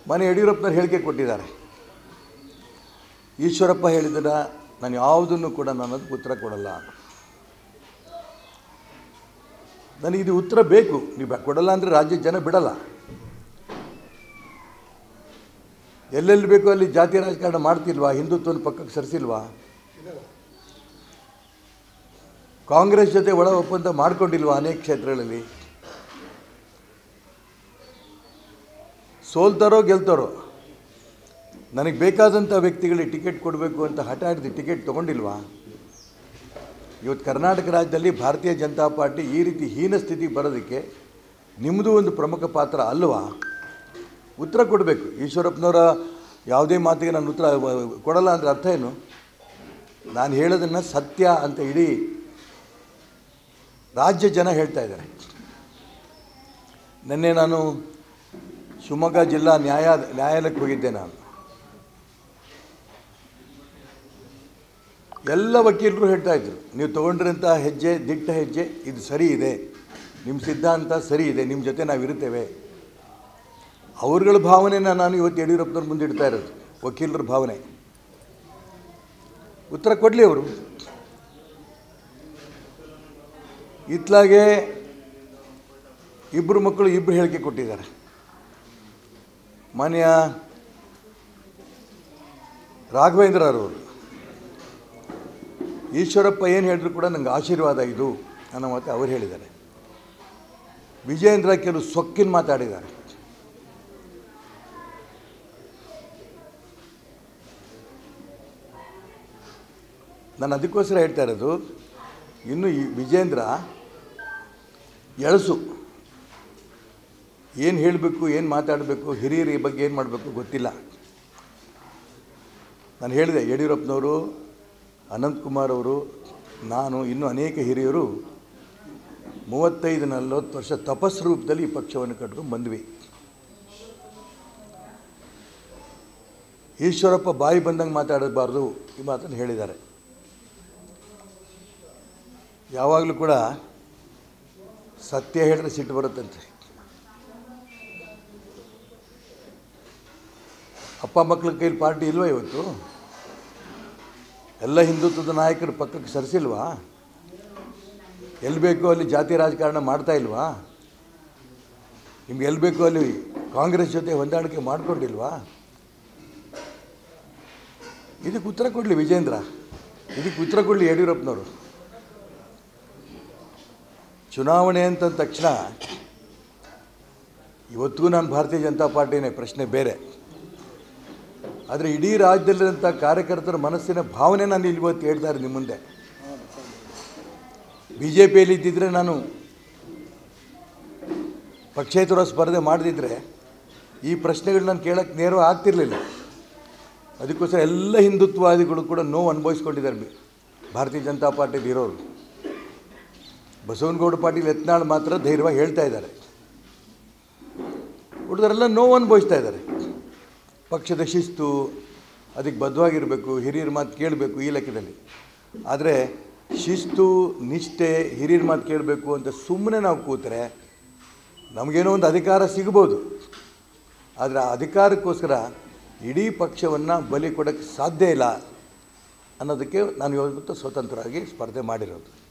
ಮನೆ ಯಡಿಯೂರಪ್ಪನವ್ರು ಹೇಳಿಕೆ ಕೊಟ್ಟಿದ್ದಾರೆ ಈಶ್ವರಪ್ಪ ಹೇಳಿದ್ದನ್ನ ನಾನು ಯಾವುದನ್ನು ಕೂಡ ನಾನು ಅದಕ್ಕೆ ಉತ್ತರ ಕೊಡಲ್ಲ ನನಗೆ ಇದು ಉತ್ತರ ಬೇಕು ನೀವು ಬ- ಕೊಡಲ್ಲ ಅಂದರೆ ರಾಜ್ಯದ ಜನ ಬಿಡಲ್ಲ ಎಲ್ಲೆಲ್ಲಿ ಬೇಕೋ ಅಲ್ಲಿ ಜಾತಿ ರಾಜಕಾರಣ ಮಾಡ್ತಿಲ್ವಾ ಹಿಂದುತ್ವನ ಪಕ್ಕಕ್ಕೆ ಸರಿಸಿಲ್ವಾ ಕಾಂಗ್ರೆಸ್ ಜೊತೆ ಒಳ ಒಪ್ಪಂದ ಮಾಡ್ಕೊಂಡಿಲ್ವಾ ಅನೇಕ ಕ್ಷೇತ್ರಗಳಲ್ಲಿ ಸೋಲ್ತಾರೋ ಗೆಲ್ತಾರೋ ನನಗೆ ಬೇಕಾದಂಥ ವ್ಯಕ್ತಿಗಳಿಗೆ ಟಿಕೆಟ್ ಕೊಡಬೇಕು ಅಂತ ಹಠ ಹಿಡಿದು ಟಿಕೆಟ್ ತೊಗೊಂಡಿಲ್ವಾ ಇವತ್ತು ಕರ್ನಾಟಕ ರಾಜ್ಯದಲ್ಲಿ ಭಾರತೀಯ ಜನತಾ ಪಾರ್ಟಿ ಈ ರೀತಿ ಹೀನ ಸ್ಥಿತಿಗೆ ಬರೋದಕ್ಕೆ ನಿಮ್ಮದು ಒಂದು ಪ್ರಮುಖ ಪಾತ್ರ ಅಲ್ವಾ ಉತ್ತರ ಕೊಡಬೇಕು ಈಶ್ವರಪ್ಪನವರ ಯಾವುದೇ ಮಾತಿಗೆ ನಾನು ಉತ್ತರ ವ- ಕೊಡಲ್ಲ ಅಂದರೆ ಅರ್ಥ ಏನು ನಾನು ಹೇಳೋದನ್ನು ಸತ್ಯ ಅಂತ ಇಡೀ ರಾಜ್ಯ ಜನ ಹೇಳ್ತಾ ಇದ್ದಾರೆ ನಿನ್ನೆ ನಾನು ಶಿವಮೊಗ್ಗ ಜಿಲ್ಲಾ ನ್ಯಾಯ ನ್ಯಾಯಾಲಯಕ್ಕೆ ಹೋಗಿದ್ದೆ ನಾನು ಎಲ್ಲ ವಕೀಲರು ಹೇಳ್ತಾ ಇದ್ರು ನೀವು ತೊಗೊಂಡಿರೋಂಥ ಹೆಜ್ಜೆ ದಿಟ್ಟ ಹೆಜ್ಜೆ ಇದು ಸರಿ ಇದೆ ನಿಮ್ಮ ಸಿದ್ಧಾಂತ ಸರಿ ಇದೆ ನಿಮ್ಮ ಜೊತೆ ನಾವು ಇರುತ್ತೇವೆ ಅವ್ರಗಳ ಭಾವನೆನ ನಾನು ಇವತ್ತು ಯಡಿಯೂರಪ್ಪನವ್ರ ಮುಂದೆ ಇಡ್ತಾ ಇರೋದು ವಕೀಲರ ಭಾವನೆ ಉತ್ತರ ಕೊಡಲಿ ಅವರು ಇತ್ಲಾಗೆ ಇಬ್ಬರು ಮಕ್ಕಳು ಇಬ್ಬರು ಹೇಳಿಕೆ ಕೊಟ್ಟಿದ್ದಾರೆ ಮಾನ್ಯ ರಾಘವೇಂದ್ರ ಅವರು ಈಶ್ವರಪ್ಪ ಏನು ಹೇಳಿದ್ರು ಕೂಡ ನಂಗೆ ಆಶೀರ್ವಾದ ಇದು ಅನ್ನೋ ಮಾತು ಅವ್ರು ಹೇಳಿದ್ದಾರೆ ವಿಜೇಂದ್ರ ಕೆಲವು ಸೊಕ್ಕಿನ ಮಾತಾಡಿದ್ದಾರೆ ನಾನು ಅದಕ್ಕೋಸ್ಕರ ಹೇಳ್ತಾ ಇರೋದು ಇನ್ನು ಈ ವಿಜೇಂದ್ರ ಎಳಸು ಏನು ಹೇಳಬೇಕು ಏನು ಮಾತಾಡಬೇಕು ಹಿರಿಯರ ಈ ಬಗ್ಗೆ ಏನು ಮಾಡಬೇಕು ಗೊತ್ತಿಲ್ಲ ನಾನು ಹೇಳಿದೆ ಯಡಿಯೂರಪ್ಪನವರು ಅನಂತಕುಮಾರ್ ಅವರು ನಾನು ಇನ್ನೂ ಅನೇಕ ಹಿರಿಯರು ಮೂವತ್ತೈದು ನಲವತ್ತು ವರ್ಷ ತಪಸ್ ರೂಪದಲ್ಲಿ ಈ ಪಕ್ಷವನ್ನು ಕಟ್ಕೊಂಡು ಬಂದ್ವಿ ಈಶ್ವರಪ್ಪ ಬಾಯಿ ಬಂದಂಗೆ ಮಾತಾಡಬಾರ್ದು ಈ ಮಾತನ್ನು ಹೇಳಿದ್ದಾರೆ ಯಾವಾಗಲೂ ಕೂಡ ಸತ್ಯ ಹೇಳಿದ್ರೆ ಸಿಟ್ಟು ಬರುತ್ತಂತೆ ಅಪ್ಪ ಮಕ್ಕಳ ಕೈಲಿ ಪಾರ್ಟಿ ಇಲ್ವಾ ಇವತ್ತು ಎಲ್ಲ ಹಿಂದುತ್ವದ ನಾಯಕರು ಪಕ್ಕಕ್ಕೆ ಸರಿಸಿಲ್ವಾ ಎಲ್ಲಿ ಬೇಕೋ ಅಲ್ಲಿ ಜಾತಿ ರಾಜಕಾರಣ ಮಾಡ್ತಾ ಇಲ್ವಾ ನಿಮ್ಗೆ ಎಲ್ಲಿ ಬೇಕೋ ಅಲ್ಲಿ ಕಾಂಗ್ರೆಸ್ ಜೊತೆ ಹೊಂದಾಣಿಕೆ ಮಾಡ್ಕೊಂಡಿಲ್ವಾ ಇದಕ್ಕೆ ಉತ್ತರ ಕೊಡಲಿ ವಿಜೇಂದ್ರ ಇದಕ್ಕೆ ಉತ್ತರ ಕೊಡಲಿ ಯಡಿಯೂರಪ್ಪನವರು ಚುನಾವಣೆ ಅಂತ ತಕ್ಷಣ ಇವತ್ತಿಗೂ ನಾನು ಭಾರತೀಯ ಜನತಾ ಪಾರ್ಟಿನೇ ಪ್ರಶ್ನೆ ಬೇರೆ ಆದರೆ ಇಡೀ ರಾಜ್ಯದಲ್ಲಿರೋಂಥ ಕಾರ್ಯಕರ್ತರ ಮನಸ್ಸಿನ ಭಾವನೆ ನಾನು ಇಲ್ಲಿ ಇವತ್ತು ಹೇಳ್ತಾ ಇದ್ದೀನಿ ನಿಮ್ಮ ಮುಂದೆ ಬಿ ಜೆ ಪಿಯಲ್ಲಿ ಇದ್ದಿದ್ರೆ ನಾನು ಪಕ್ಷೇತರ ಸ್ಪರ್ಧೆ ಮಾಡದಿದ್ದರೆ ಈ ಪ್ರಶ್ನೆಗಳು ನಾನು ಕೇಳೋಕ್ಕೆ ನೇರವಾಗಿ ಆಗ್ತಿರಲಿಲ್ಲ ಅದಕ್ಕೋಸ್ಕರ ಎಲ್ಲ ಹಿಂದುತ್ವವಾದಿಗಳು ಕೂಡ ನೋವು ಅನುಭವಿಸ್ಕೊಂಡಿದ್ದಾರೆ ಬಿ- ಭಾರತೀಯ ಜನತಾ ಪಾರ್ಟಿಲಿ ಇರೋರು ಬಸವನಗೌಡ ಪಾಟೀಲ್ ಯತ್ನಾಳ್ ಮಾತ್ರ ಧೈರ್ಯವಾಗಿ ಹೇಳ್ತಾ ಇದ್ದಾರೆ ಉಳಿದರೆಲ್ಲ ನೋವು ಅನುಭವಿಸ್ತಾ ಇದ್ದಾರೆ ಪಕ್ಷದ ಶಿಸ್ತು ಅದಕ್ಕೆ ಬದ್ಧವಾಗಿರಬೇಕು ಹಿರಿಯರ ಮಾತು ಕೇಳಬೇಕು ಈ ಲೆಕ್ಕದಲ್ಲಿ ಆದರೆ ಶಿಸ್ತು ನಿಷ್ಠೆ ಹಿರಿಯರ ಮಾತು ಕೇಳಬೇಕು ಅಂತ ಸುಮ್ಮನೆ ನಾವು ಕೂತರೆ ನಮಗೇನೋ ಒಂದು ಅಧಿಕಾರ ಸಿಗ್ಬೋದು ಆದರೆ ಆ ಅಧಿಕಾರಕ್ಕೋಸ್ಕರ ಇಡೀ ಪಕ್ಷವನ್ನು ಬಲಿ ಕೊಡೋಕ್ಕೆ ಸಾಧ್ಯ ಇಲ್ಲ ಅನ್ನೋದಕ್ಕೆ ನಾನು ಇವತ್ತು ಸ್ವತಂತ್ರವಾಗಿ ಸ್ಪರ್ಧೆ ಮಾಡಿರೋದು